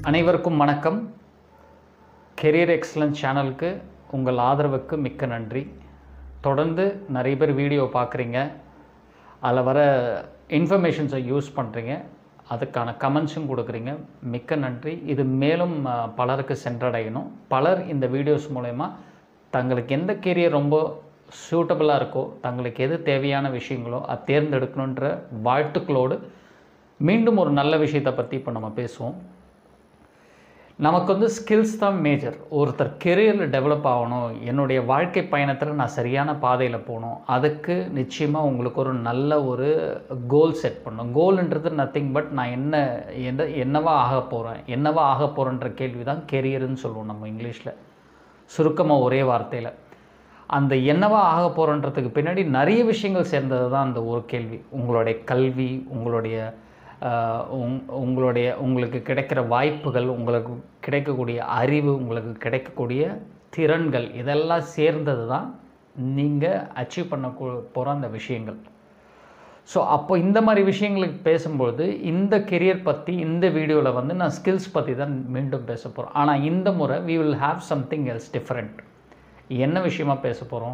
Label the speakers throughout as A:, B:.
A: அனைவருக்கும் வணக்கம் career excellence சேனலுக்கு உங்கள் ஆதரவுக்கு மிக்க நன்றி தொடர்ந்து நிறைய பேர் வீடியோ பார்க்குறீங்க அதில் வர இன்ஃபர்மேஷன்ஸை யூஸ் பண்ணுறீங்க அதுக்கான கமெண்ட்ஸும் கொடுக்குறீங்க மிக்க நன்றி இது மேலும் அஹ், பலருக்கு சென்றடையணும் பலர் இந்த வீடியோஸ் மூலயமா தங்களுக்கு எந்த கெரியர் ரொம்ப சூட்டபுளாக இருக்கோ தங்களுக்கு எது தேவையான விஷயங்களோ அதை தேர்ந்தெடுக்கணுன்ற வாழ்த்துக்களோடு மீண்டும் ஒரு நல்ல விஷயத்தை பற்றி இப்போ நம்ம பேசுவோம் நமக்கு வந்து ஸ்கில்ஸ் தான் மேஜர் ஒருத்தர் கெரியரில் டெவலப் ஆகணும் என்னுடைய வாழ்க்கை பயணத்தில் நான் சரியான பாதையில் போகணும் அதுக்கு நிச்சயமாக உங்களுக்கு ஒரு நல்ல ஒரு கோல் செட் பண்ணணும் கோல்ன்றது நத்திங் பட் நான் என்ன எந்த என்னவா ஆக போகிறேன் என்னவா ஆக போகிறேன்ற கேள்வி தான் கெரியர்னு சொல்லுவோம் நம்ம இங்கிலீஷில் சுருக்கமாக ஒரே வார்த்தையில் அந்த என்னவா ஆக போகிறன்றதுக்கு பின்னாடி நிறைய விஷயங்கள் சேர்ந்தது தான் அந்த ஒரு கேள்வி உங்களுடைய கல்வி உங்களுடைய ஆஹ், உங் உங்களுடைய உங்களுக்கு கிடைக்கிற வாய்ப்புகள் உங்களுக்கு கிடைக்கக்கூடிய அறிவு உங்களுக்கு கிடைக்கக்கூடிய திறன்கள் இதெல்லாம் சேர்ந்தது தான் நீங்கள் அச்சீவ் பண்ண போகிற அந்த விஷயங்கள் ஸோ அப்போ இந்த மாதிரி விஷயங்களுக்கு பேசும்பொழுது இந்த கெரியர் பற்றி இந்த வீடியோவில் வந்து நான் ஸ்கில்ஸ் பற்றி தான் மீண்டும் பேச போகிறோம் ஆனால் இந்த முறை we will have something else different என்ன விஷயமா பேச போகிறோம்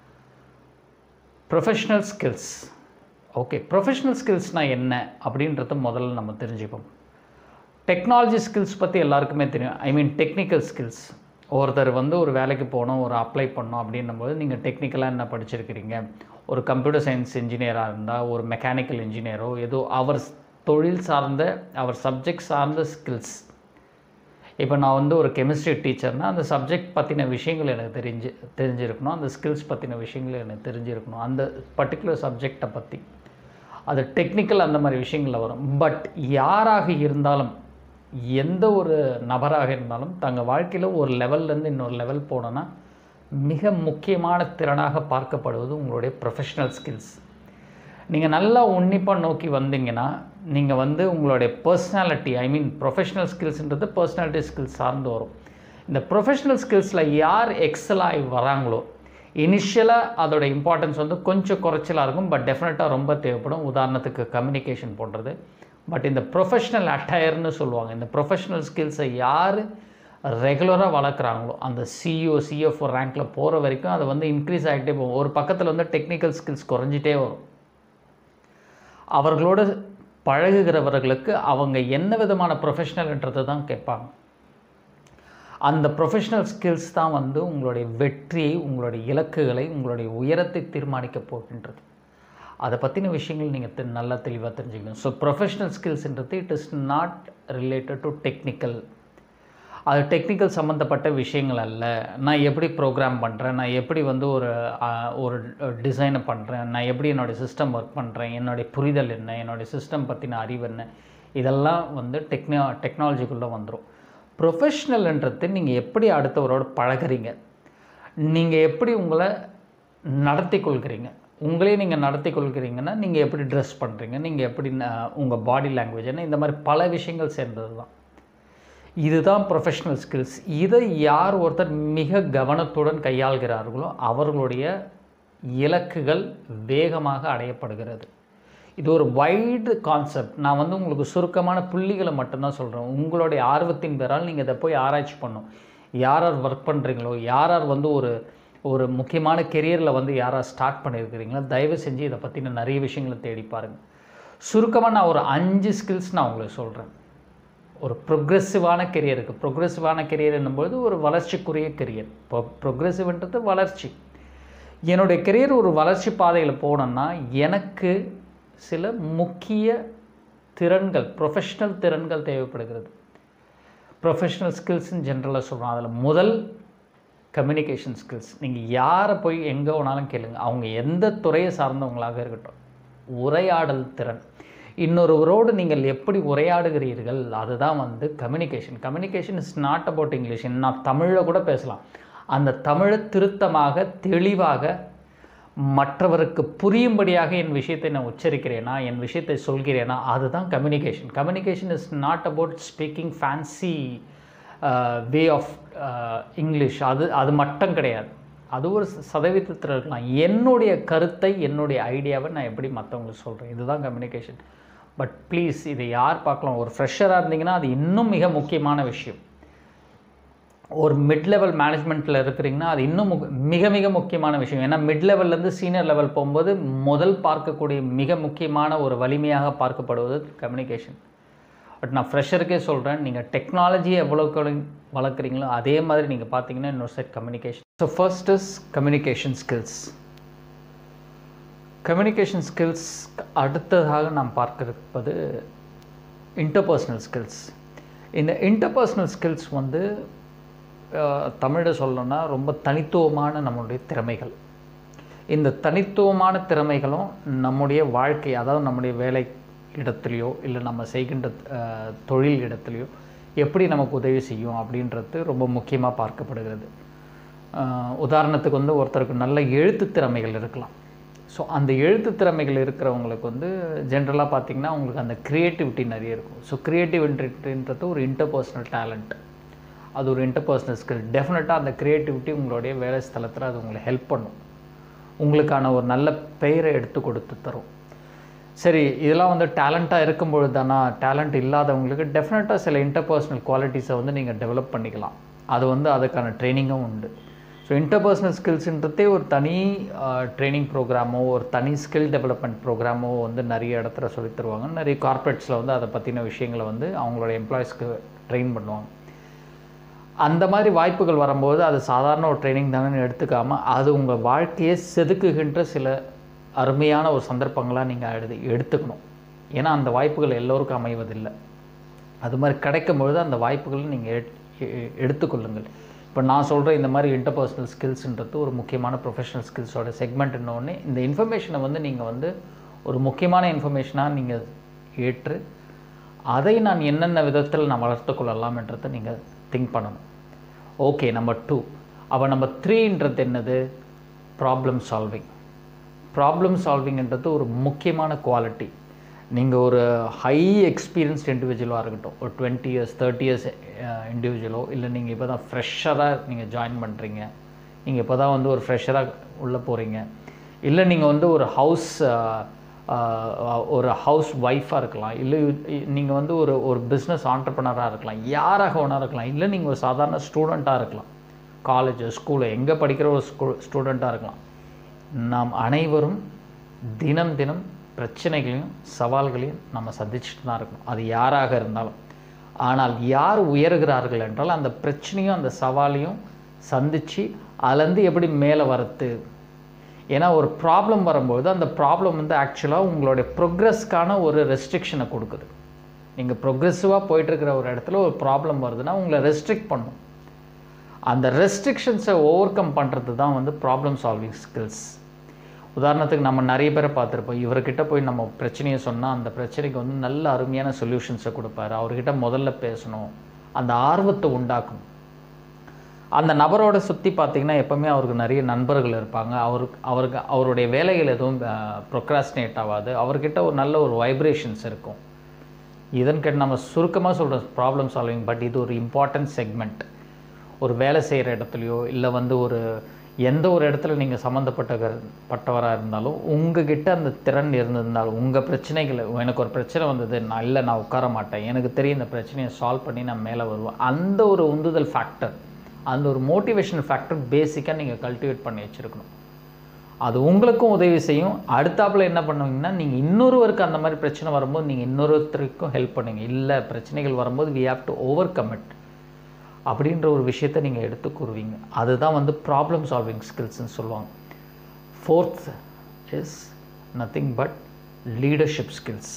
A: ப்ரொஃபஷ்னல் ஸ்கில்ஸ் ஓகே ப்ரொஃபஷ்னல் ஸ்கில்ஸ்னால் என்ன அப்படின்றத முதல்ல நம்ம தெரிஞ்சுப்போம் டெக்னாலஜி ஸ்கில்ஸ் பற்றி எல்லாருக்குமே தெரியும் ஐ மீன் டெக்னிக்கல் ஸ்கில்ஸ் ஒருத்தர் வந்து ஒரு வேலைக்கு போகணும் ஒரு அப்ளை பண்ணணும் அப்படின்னும் போது நீங்கள் டெக்னிக்கலாக என்ன படிச்சிருக்கிறீங்க ஒரு கம்ப்யூட்டர் சயின்ஸ் இன்ஜினியராக இருந்தால் ஒரு மெக்கானிக்கல் இன்ஜினியரோ ஏதோ அவர் தொழில் சார்ந்த அவர் சப்ஜெக்ட் சார்ந்த ஸ்கில்ஸ் இப்போ நான் வந்து ஒரு கெமிஸ்ட்ரி டீச்சர்னால் அந்த சப்ஜெக்ட் பற்றின விஷயங்கள் எனக்கு தெரிஞ்சு தெரிஞ்சிருக்கணும் அந்த ஸ்கில்ஸ் பற்றின விஷயங்கள் எனக்கு தெரிஞ்சிருக்கணும் அந்த பர்டிகுலர் சப்ஜெக்டை பற்றி அது டெக்னிக்கல் அந்த மாதிரி விஷயங்களில் வரும் பட் யாராக இருந்தாலும் எந்த ஒரு நபராக இருந்தாலும் தங்கள் வாழ்க்கையில் ஒரு லெவல்லேருந்து இன்னொரு லெவல் போனோன்னா மிக முக்கியமான திறனாக பார்க்கப்படுவது உங்களுடைய ப்ரொஃபஷனல் ஸ்கில்ஸ் நீங்கள் நல்லா உன்னிப்பாக நோக்கி வந்தீங்கன்னா நீங்கள் வந்து உங்களுடைய பர்சனாலிட்டி ஐ மீன் ப்ரொஃபஷனல் ஸ்கில்ஸ்ன்றது பர்சனாலிட்டி ஸ்கில்ஸ் சார்ந்து வரும் இந்த ப்ரொஃபஷனல் ஸ்கில்ஸில் யார் எக்ஸல் ஆகி வராங்களோ இனிஷியலாக அதோட இம்பார்ட்டன்ஸ் வந்து கொஞ்சம் குறைச்சலாக இருக்கும் பட் டெஃபினட்டாக ரொம்ப தேவைப்படும் உதாரணத்துக்கு கம்யூனிகேஷன் போன்றது பட் இந்த ப்ரொஃபஷனல் அட்டையர்னு சொல்லுவாங்க இந்த ப்ரொஃபஷனல் ஸ்கில்ஸை யார் ரெகுலராக வளர்க்குறாங்களோ அந்த சிஇஓ சிஎஃப்ஓ ரேங்க்கில் போகிற வரைக்கும் அது வந்து இன்க்ரீஸ் ஆகிட்டே போகும் ஒரு பக்கத்தில் வந்து டெக்னிக்கல் ஸ்கில்ஸ் குறைஞ்சிட்டே வரும் அவர்களோடு பழகுகிறவர்களுக்கு அவங்க என்ன விதமான ப்ரொஃபஷனல்ன்றது தான் கேட்பாங்க அந்த ப்ரொஃபஷனல் ஸ்கில்ஸ் தான் வந்து உங்களுடைய வெற்றியை உங்களுடைய இலக்குகளை உங்களுடைய உயரத்தை தீர்மானிக்க போகின்றது அதை பற்றின விஷயங்கள் நீங்கள் நல்லா தெளிவாக தெரிஞ்சுக்கணும் ஸோ ப்ரொஃபஷனல் ஸ்கில்ஸ்ன்றது it is not related to technical அது டெக்னிக்கல் சம்மந்தப்பட்ட விஷயங்கள் அல்ல நான் எப்படி ப்ரோக்ராம் பண்ணுறேன் நான் எப்படி வந்து ஒரு ஆஹ், ஒரு டிசைனை பண்ணுறேன் நான் எப்படி என்னுடைய சிஸ்டம் ஒர்க் பண்ணுறேன் என்னுடைய புரிதல் என்ன என்னுடைய சிஸ்டம் பற்றின அறிவு என்ன இதெல்லாம் வந்து டெக்னா டெக்னாலஜிக்குள்ளே வந்துடும் ப்ரொஃபஷ்னல்ன்றது நீங்கள் எப்படி அடுத்தவரோட பழகுறீங்க நீங்கள் எப்படி உங்களை நடத்தி கொள்கிறீங்க உங்களே நீங்கள் நடத்தி கொள்கிறீங்கன்னா நீங்கள் எப்படி ட்ரெஸ் பண்ணுறீங்க நீங்கள் எப்படி உங்கள் பாடி லாங்குவேஜ் என்ன இந்த மாதிரி பல விஷயங்கள் சேர்ந்தது தான் இதுதான் ப்ரொஃபஷனல் ஸ்கில்ஸ் இதை யார் ஒருத்தர் மிக கவனத்துடன் கையாள்கிறார்களோ அவர்களுடைய இலக்குகள் வேகமாக அடையப்படுகிறது இது ஒரு வைடு கான்செப்ட் நான் வந்து உங்களுக்கு சுருக்கமான புள்ளிகளை மட்டும்தான் சொல்கிறேன் உங்களுடைய ஆர்வத்தின் பேரால் நீங்கள் இதை போய் ஆராய்ச்சி பண்ணும் யார் யார் ஒர்க் பண்ணுறீங்களோ யார் யார் வந்து ஒரு ஒரு முக்கியமான கெரியரில் வந்து யாராவது ஸ்டார்ட் பண்ணியிருக்கிறீங்களோ தயவு செஞ்சு இதை பற்றின நிறைய விஷயங்களை தேடி பாருங்கள் சுருக்கமாக நான் ஒரு அஞ்சு ஸ்கில்ஸ் நான் உங்களுக்கு சொல்கிறேன் ஒரு ப்ரொக்ரெசிவான கெரியருக்கு ப்ரொக்ரெசிவான கெரியர் என்னும்போது ஒரு வளர்ச்சிக்குரிய கெரியர் இப்போ ப்ரொக்ரெசிவ்ன்றது வளர்ச்சி என்னுடைய கெரியர் ஒரு வளர்ச்சி பாதையில் போனோன்னா எனக்கு சில முக்கிய திறன்கள் ப்ரொஃபஷ்னல் திறன்கள் தேவைப்படுகிறது ப்ரொஃபஷ்னல் ஸ்கில்ஸ்னு ஜென்ரலாக சொல்கிறோம் அதில் முதல் கம்யூனிகேஷன் ஸ்கில்ஸ் நீங்கள் யாரை போய் எங்கே வேணாலும் கேளுங்க அவங்க எந்த துறையை சார்ந்தவங்களாக இருக்கட்டும் உரையாடல் திறன் இன்னொருவரோடு நீங்கள் எப்படி உரையாடுகிறீர்கள் அதுதான் வந்து communication communication is not about English நான் தமிழில் கூட பேசலாம் அந்த தமிழை திருத்தமாக தெளிவாக மற்றவருக்கு புரியும்படியாக என் விஷயத்தை நான் உச்சரிக்கிறேனா என் விஷயத்தை சொல்கிறேனா அதுதான் communication communication is not about speaking fancy way of English அது அது மட்டும் கிடையாது அது ஒரு சதவீதத்தில் இருக்கலாம் என்னுடைய கருத்தை என்னுடைய ஐடியாவை நான் எப்படி மற்றவங்களுக்கு சொல்கிறேன் இதுதான் கம்யூனிகேஷன் பட் ப்ளீஸ் இதை யார் பார்க்கலாம் ஒரு ஃப்ரெஷராக இருந்தீங்கன்னா அது இன்னும் மிக முக்கியமான விஷயம் ஒரு மிட் லெவல் மேனேஜ்மெண்ட்டில் இருக்கிறீங்கன்னா அது இன்னும் முக- மிக மிக முக்கியமான விஷயம் ஏன்னா மிட் லெவல்லேருந்து சீனியர் லெவல் போகும்போது முதல் பார்க்கக்கூடிய மிக முக்கியமான ஒரு வலிமையாக பார்க்கப்படுவது கம்யூனிகேஷன் பட் நான் ஃப்ரெஷருக்கே சொல்கிறேன் நீங்கள் டெக்னாலஜியை எவ்வளோக்கு வளர்க்குறீங்களோ அதே மாதிரி நீங்கள் பார்த்தீங்கன்னா இன்னொரு set communication so first is communication skills communication skills அடுத்ததாக நாம் பார்க்க இருப்பது இன்டர்பர்சனல் ஸ்கில்ஸ் இந்த இன்டர்பர்சனல் ஸ்கில்ஸ் வந்து தமிழில் சொல்லணும்னா ரொம்ப தனித்துவமான நம்மளுடைய திறமைகள் இந்த தனித்துவமான திறமைகளும் நம்முடைய வாழ்க்கை அதாவது நம்முடைய வேலை இடத்துலையோ இல்லை நம்ம செய்கின்ற அஹ், தொழில் இடத்துலையோ எப்படி நமக்கு உதவி செய்யும் அப்படின்றது ரொம்ப முக்கியமாக பார்க்கப்படுகிறது அஹ், உதாரணத்துக்கு வந்து ஒருத்தருக்கு நல்ல எழுத்து திறமைகள் இருக்கலாம் ஸோ அந்த எழுத்து திறமைகள் இருக்கிறவங்களுக்கு வந்து ஜென்ரலாக பார்த்தீங்கன்னா அவங்களுக்கு அந்த க்ரியேட்டிவிட்டி நிறைய இருக்கும் ஸோ க்ரியேட்டிவிட்டின்றது ஒரு இன்டர்பர்சனல் டேலண்ட் அது ஒரு இன்டர்பர்சனல் ஸ்கில் டெஃபினட்டாக அந்த க்ரியேட்டிவிட்டி உங்களுடைய வேலை ஸ்தலத்தில் அது உங்களை ஹெல்ப் பண்ணும் உங்களுக்கான ஒரு நல்ல பெயரை எடுத்து கொடுத்து தரும் சரி இதெல்லாம் வந்து டேலண்ட்டாக இருக்கும்பொழுது தானா டேலண்ட் இல்லாதவங்களுக்கு டெஃபினட்டாக சில இன்டர்பர்சனல் குவாலிட்டிஸை வந்து நீங்கள் டெவலப் பண்ணிக்கலாம் அது வந்து அதுக்கான ட்ரைனிங்கும் உண்டு ஸோ இன்டர்பர்சனல் ஸ்கில்ஸ்ன்றதே ஒரு தனி ட்ரைனிங் ப்ரோக்ராமோ ஒரு தனி ஸ்கில் டெவலப்மெண்ட் ப்ரோக்ராமோ வந்து நிறைய இடத்துல சொல்லித் தருவாங்க நிறைய கார்ப்பரேட்ஸில் வந்து அதை பற்றின விஷயங்களை வந்து அவங்களோட எம்ப்ளாயிஸ்க்கு ட்ரெயின் பண்ணுவாங்க அந்த மாதிரி வாய்ப்புகள் வரும்போது அது சாதாரண ஒரு ட்ரைனிங் தானே எடுத்துக்காமல் அது உங்கள் வாழ்க்கையை செதுக்குகின்ற சில அருமையான ஒரு சந்தர்ப்பங்களாக நீங்கள் எடுத்து எடுத்துக்கணும் ஏன்னா அந்த வாய்ப்புகள் எல்லோருக்கும் அமைவதில்லை அது மாதிரி கிடைக்கும் பொழுது அந்த வாய்ப்புகளை நீங்கள் எடுத்துக்கொள்ளுங்கள் இப்போ நான் சொல்கிற இந்த மாதிரி இன்டர்பர்சனல் ஸ்கில்ஸ்ன்றது ஒரு முக்கியமான ப்ரொஃபஷனல் ஸ்கில்ஸோட செக்மெண்ட் இன்னொன்று இந்த இன்ஃபர்மேஷனை வந்து நீங்கள் வந்து ஒரு முக்கியமான இன்ஃபர்மேஷனாக நீங்கள் ஏற்று அதை நான் என்னென்ன விதத்தில் நான் வளர்த்து கொள்ளலாம்ன்றதை நீங்கள் திங்க் பண்ணணும் ஓகே நம்பர் டூ அப்போ நம்பர் த்ரீன்றது என்னது ப்ராப்ளம் சால்விங் ப்ராப்ளம் சால்விங்ன்றது ஒரு முக்கியமான குவாலிட்டி நீங்கள் ஒரு ஹை எக்ஸ்பீரியன்ஸ்ட் இண்டிவிஜுவலாக இருக்கட்டும் ஒரு டுவெண்ட்டி இயர்ஸ் தேர்ட்டி இயர்ஸ் இண்டிவிஜுவலோ இல்லை நீங்கள் இப்போ தான் ஃப்ரெஷ்ஷராக நீங்கள் ஜாயின் பண்ணுறீங்க நீங்கள் இப்போ தான் வந்து ஒரு ஃப்ரெஷராக உள்ளே போகிறீங்க இல்லை நீங்கள் வந்து ஒரு ஹவுஸ் ஒரு ஹவுஸ் ஒய்ஃபாக இருக்கலாம் இல்லை நீங்கள் வந்து ஒரு ஒரு பிஸ்னஸ் ஆண்டர்பனராக இருக்கலாம் யாராக வேணா இருக்கலாம் இல்லை நீங்கள் ஒரு சாதாரண ஸ்டூடெண்ட்டாக இருக்கலாம் காலேஜ் ஸ்கூலு எங்கே படிக்கிற ஒரு ஸ்கூ ஸ்டூடெண்ட்டாக இருக்கலாம் நாம் அனைவரும் தினம் தினம் பிரச்சனைகளையும் சவால்களையும் நம்ம சந்திச்சுட்டு தான் இருக்கணும் அது யாராக இருந்தாலும் ஆனால் யார் உயர்கிறார்கள் என்றால் அந்த பிரச்சனையும் அந்த சவாலையும் சந்தித்து அதுலேருந்து எப்படி மேலே வரது ஏன்னா ஒரு ப்ராப்ளம் வரும்போது அந்த ப்ராப்ளம் வந்து ஆக்சுவலாக உங்களுடைய ப்ரொக்ரஸ்க்கான ஒரு ரெஸ்ட்ரிக்ஷனை கொடுக்குது நீங்கள் ப்ரொக்ரெசிவாக போயிட்டுருக்கிற ஒரு இடத்துல ஒரு ப்ராப்ளம் வருதுன்னா உங்களை ரெஸ்ட்ரிக்ட் பண்ணும் அந்த ரெஸ்ட்ரிக்ஷன்ஸை ஓவர் கம் பண்ணுறது தான் வந்து ப்ராப்ளம் சால்விங் ஸ்கில்ஸ் உதாரணத்துக்கு நம்ம நிறைய பேரை பார்த்துருப்போம் இவர்கிட்ட போய் நம்ம பிரச்சனையை சொன்னால் அந்த பிரச்சனைக்கு வந்து நல்ல அருமையான சொல்யூஷன்ஸை கொடுப்பாரு அவர்கிட்ட முதல்ல பேசணும் அந்த ஆர்வத்தை உண்டாக்கணும் அந்த நபரோட சுற்றி பார்த்தீங்கன்னா எப்போவுமே அவருக்கு நிறைய நண்பர்கள் இருப்பாங்க அவருக்கு அவருக்கு அவருடைய வேலைகள் எதுவும் ப்ரொக்ராஸ்டினேட் ஆகாது அவர்கிட்ட ஒரு நல்ல ஒரு வைப்ரேஷன்ஸ் இருக்கும் இதன் கேட்டு நம்ம சுருக்கமாக சொல்கிற ப்ராப்ளம் சால்விங் பட் இது ஒரு இம்பார்ட்டன்ட் செக்மெண்ட் ஒரு வேலை செய்கிற இடத்துலையோ இல்லை வந்து ஒரு எந்த ஒரு இடத்துல நீங்கள் சம்மந்தப்பட்ட பட்டவராக இருந்தாலும் உங்ககிட்ட அந்த திறன் இருந்திருந்தாலும் உங்கள் பிரச்சனைகளை எனக்கு ஒரு பிரச்சனை வந்தது நான் இல்லை நான் உட்கார மாட்டேன் எனக்கு தெரியும் இந்த பிரச்சனையை சால்வ் பண்ணி நான் மேலே வருவேன் அந்த ஒரு உந்துதல் ஃபேக்டர் அந்த ஒரு மோட்டிவேஷன் ஃபேக்டர் பேசிக்காக நீங்கள் கல்டிவேட் பண்ணி வச்சுருக்கணும் அது உங்களுக்கும் உதவி செய்யும் அடுத்தாப்புல என்ன பண்ணுவீங்கன்னா நீங்கள் இன்னொருவருக்கு அந்த மாதிரி பிரச்சனை வரும்போது நீங்கள் இன்னொருத்தருக்கும் ஹெல்ப் பண்ணுவீங்க இல்லை பிரச்சனைகள் வரும்போது we have to overcome it அப்படின்ற ஒரு விஷயத்தை நீங்கள் எடுத்து கூறுவீங்க அதுதான் வந்து ப்ராப்ளம் சால்விங் ஸ்கில்ஸ்னு சொல்லுவாங்க fourth is nothing but leadership skills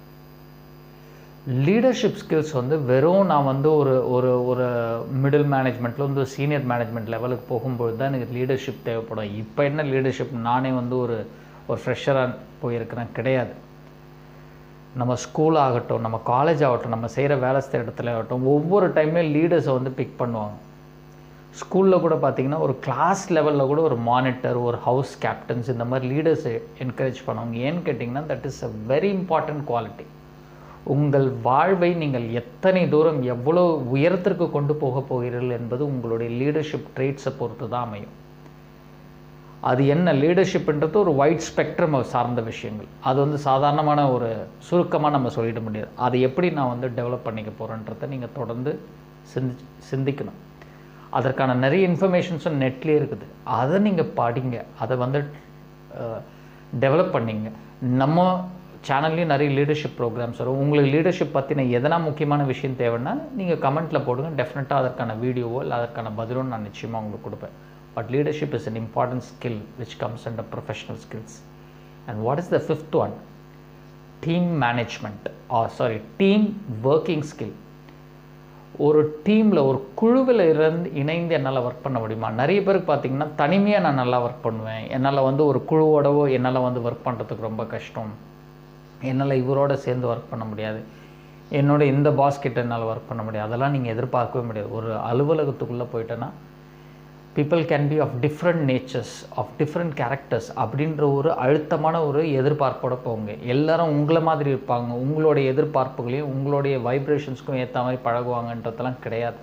A: leadership skills வந்து வெறும் நான் வந்து ஒரு ஒரு ஒரு மிடில் மேனேஜ்மெண்ட்டில் வந்து சீனியர் மேனேஜ்மெண்ட் லெவலுக்கு போகும்போது தான் எனக்கு லீடர்ஷிப் தேவைப்படும் இப்போ என்ன லீடர்ஷிப் நானே வந்து ஒரு ஒரு ஃப்ரெஷராக போயிருக்கிறேன் கிடையாது நம்ம ஸ்கூல் ஆகட்டும் நம்ம காலேஜ் ஆகட்டும் நம்ம செய்கிற வேலை செய்கிற இடத்துல ஆகட்டும் ஒவ்வொரு டைமே லீடர்ஸை வந்து பிக் பண்ணுவாங்க ஸ்கூலில் கூட பார்த்தீங்கன்னா ஒரு கிளாஸ் லெவலில் கூட ஒரு மானிட்டர் ஒரு ஹவுஸ் கேப்டன்ஸ் இந்த மாதிரி லீடர்ஸை என்கரேஜ் பண்ணுவாங்க ஏன்னு கேட்டிங்கன்னா that is a very important quality உங்கள் வாழ்வை நீங்கள் எத்தனை தூரம் எவ்வளோ உயரத்திற்கு கொண்டு போக போகிறீர்கள் என்பது உங்களுடைய லீடர்ஷிப் ட்ரேட்ஸை பொறுத்து தான் அமையும் அது என்ன லீடர்ஷிப்ன்றது ஒரு வைட் ஸ்பெக்ட்ரம் சார்ந்த விஷயங்கள் அது வந்து சாதாரணமான ஒரு சுருக்கமாக நம்ம சொல்லிட முடியாது அதை எப்படி நான் வந்து டெவலப் பண்ணிக்க போகிறேன்றதை நீங்கள் தொடர்ந்து சிந்தி சிந்திக்கணும் அதற்கான நிறைய இன்ஃபர்மேஷன்ஸும் நெட்லேயே இருக்குது அதை நீங்கள் படிங்க அதை வந்து டெவலப் பண்ணிங்க நம்ம சேனல்லையும் நிறைய லீடர்ஷிப் ப்ரோக்ராம்ஸ் வரும் உங்களுக்கு லீடர்ஷிப் பற்றின எதனா முக்கியமான விஷயம் தேவைன்னா நீங்கள் கமெண்ட்டில் போடுங்க டெஃபினட்டாக அதற்கான வீடியோவோ இல்லை அதற்கான பதிலும் நான் நிச்சயமாக உங்களுக்கு கொடுப்பேன் but leadership is an important skill which comes under professional skills and what is the fifth one team management or sorry team working skill ஒரு டீமில் ஒரு குழுவில் இருந்து இணைந்து என்னால் ஒர்க் பண்ண முடியுமா நிறைய பேருக்கு பார்த்தீங்கன்னா தனிமையாக நான் நல்லா ஒர்க் பண்ணுவேன் என்னால் வந்து ஒரு குழுவோடவோ என்னால் வந்து ஒர்க் பண்ணுறதுக்கு ரொம்ப கஷ்டம் என்னால் இவரோட சேர்ந்து ஒர்க் பண்ண முடியாது என்னோட இந்த பாஸ் கிட்ட என்னால் ஒர்க் பண்ண முடியாது அதெல்லாம் நீங்கள் எதிர்பார்க்கவே முடியாது ஒரு அலுவலகத்துக்குள்ளே போயிட்டேன்னா people can be of different natures of different characters அப்படின்ற ஒரு அழுத்தமான ஒரு எதிர்பார்ப்போட போங்க எல்லாரும் உங்களை மாதிரி இருப்பாங்க உங்களுடைய எதிர்பார்ப்புகளையும் உங்களுடைய வைப்ரேஷன்ஸ்க்கும் ஏற்ற மாதிரி பழகுவாங்கன்றதெல்லாம் கிடையாது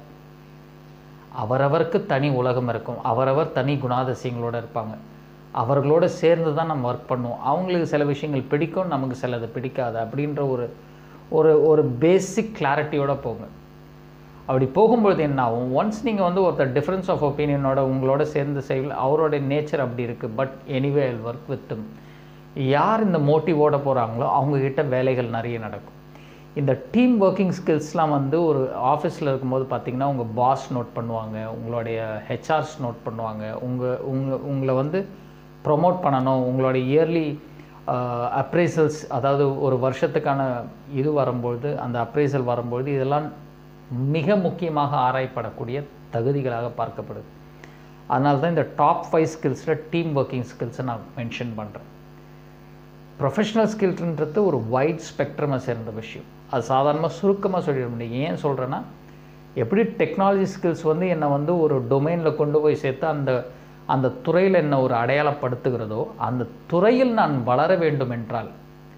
A: அவரவருக்கு தனி உலகம் இருக்கும் அவரவர் தனி குணாதிசயங்களோட இருப்பாங்க அவர்களோட சேர்ந்து தான் நம்ம ஒர்க் பண்ணுவோம் அவங்களுக்கு சில விஷயங்கள் பிடிக்கும் நமக்கு சிலது பிடிக்காது அப்படின்ற ஒரு ஒரு ஒரு பேசிக் கிளாரிட்டியோட போங்க அப்படி போகும்பொழுது என்ன ஆகும் ஒன்ஸ் நீங்கள் வந்து ஒருத்தர் டிஃப்ரென்ஸ் ஆஃப் ஒப்பீனியனோட உங்களோட சேர்ந்து செய்யல அவரோட நேச்சர் அப்படி இருக்குது but anyway I work with யார் இந்த மோட்டிவோட போகிறாங்களோ அவங்கக்கிட்ட வேலைகள் நிறைய நடக்கும் இந்த டீம் ஒர்க்கிங் ஸ்கில்ஸ்லாம் வந்து ஒரு ஆஃபீஸில் இருக்கும்போது பார்த்தீங்கன்னா உங்கள் பாஸ் நோட் பண்ணுவாங்க உங்களுடைய ஹெச்ஆர்ஸ் நோட் பண்ணுவாங்க உங்கள் உங்கள் உங்களை வந்து ப்ரொமோட் பண்ணணும் உங்களுடைய இயர்லி அப்ரைசல்ஸ் அதாவது ஒரு வருஷத்துக்கான இது வரும்பொழுது அந்த அப்ரைசல் வரும்பொழுது இதெல்லாம் மிக முக்கியமாக ஆராயப்படக்கூடிய தகுதிகளாக பார்க்கப்படுது அதனால தான் இந்த டாப் ஃபைவ் ஸ்கில்ஸில் டீம் ஒர்க்கிங் ஸ்கில்ஸை நான் மென்ஷன் பண்ணுறேன் ப்ரொஃபஷனல் ஸ்கில்ன்றது ஒரு வைட் ஸ்பெக்ட்ரமை சேர்ந்த விஷயம் அது சாதாரணமாக சுருக்கமாக சொல்லிட முடியும் ஏன் சொல்கிறேன்னா எப்படி டெக்னாலஜி ஸ்கில்ஸ் வந்து என்னை வந்து ஒரு டொமைனில் கொண்டு போய் சேர்த்து அந்த அந்த துறையில் என்னை ஒரு அடையாளப்படுத்துகிறதோ அந்த துறையில் நான் வளர வேண்டும் என்றால்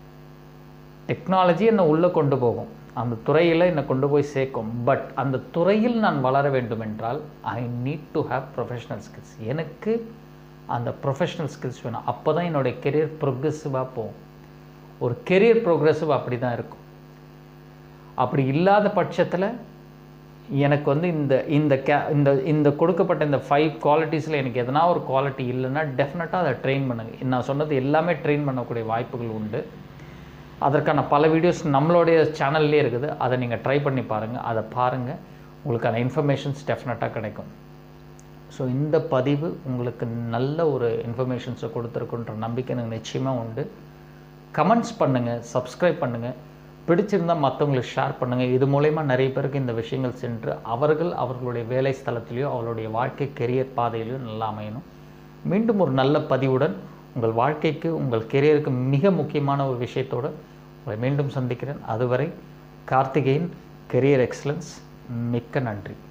A: டெக்னாலஜி என்னை உள்ளே கொண்டு போகும் அந்த துறையில் என்னை கொண்டு போய் சேர்க்கும் பட் அந்த துறையில் நான் வளர வேண்டும் என்றால் I need to have professional skills எனக்கு அந்த ப்ரொஃபஷனல் ஸ்கில்ஸ் வேணும் அப்போ தான் என்னுடைய கெரியர் ப்ரொக்ரெசிவாக போகும் ஒரு கெரியர் ப்ரோக்ரெசிவ் அப்படி தான் இருக்கும் அப்படி இல்லாத பட்சத்தில் எனக்கு வந்து இந்த இந்த கே இந்த இந்த கொடுக்கப்பட்ட இந்த ஃபைவ் குவாலிட்டிஸில் எனக்கு எதனா ஒரு குவாலிட்டி இல்லைன்னா டெஃபினட்டாக அதை ட்ரெயின் பண்ணுங்க நான் சொன்னது எல்லாமே ட்ரெயின் பண்ணக்கூடிய வாய்ப்புகள் உண்டு அதற்கான பல வீடியோஸ் நம்மளுடைய சேனல்லே இருக்குது அதை நீங்கள் ட்ரை பண்ணி பாருங்கள் அதை பாருங்கள் உங்களுக்கான இன்ஃபர்மேஷன்ஸ் டெஃபினட்டாக கிடைக்கும் ஸோ இந்த பதிவு உங்களுக்கு நல்ல ஒரு இன்ஃபர்மேஷன்ஸை கொடுத்துருக்குன்ற நம்பிக்கை எனக்கு நிச்சயமாக உண்டு கமெண்ட்ஸ் பண்ணுங்கள் சப்ஸ்கிரைப் பண்ணுங்கள் பிடிச்சிருந்தால் மற்றவங்களுக்கு ஷேர் பண்ணுங்கள் இது மூலயமா நிறைய பேருக்கு இந்த விஷயங்கள் சென்று அவர்கள் அவர்களுடைய வேலை ஸ்தலத்திலையோ அவர்களுடைய வாழ்க்கை கெரியர் பாதையிலையோ நல்லா அமையணும் மீண்டும் ஒரு நல்ல பதிவுடன் உங்கள் வாழ்க்கைக்கு உங்கள் கெரியருக்கு மிக முக்கியமான ஒரு விஷயத்தோடு உங்களை மீண்டும் சந்திக்கிறேன் அதுவரை கார்த்திகேயன் கெரியர் எக்ஸலன்ஸ் மிக்க நன்றி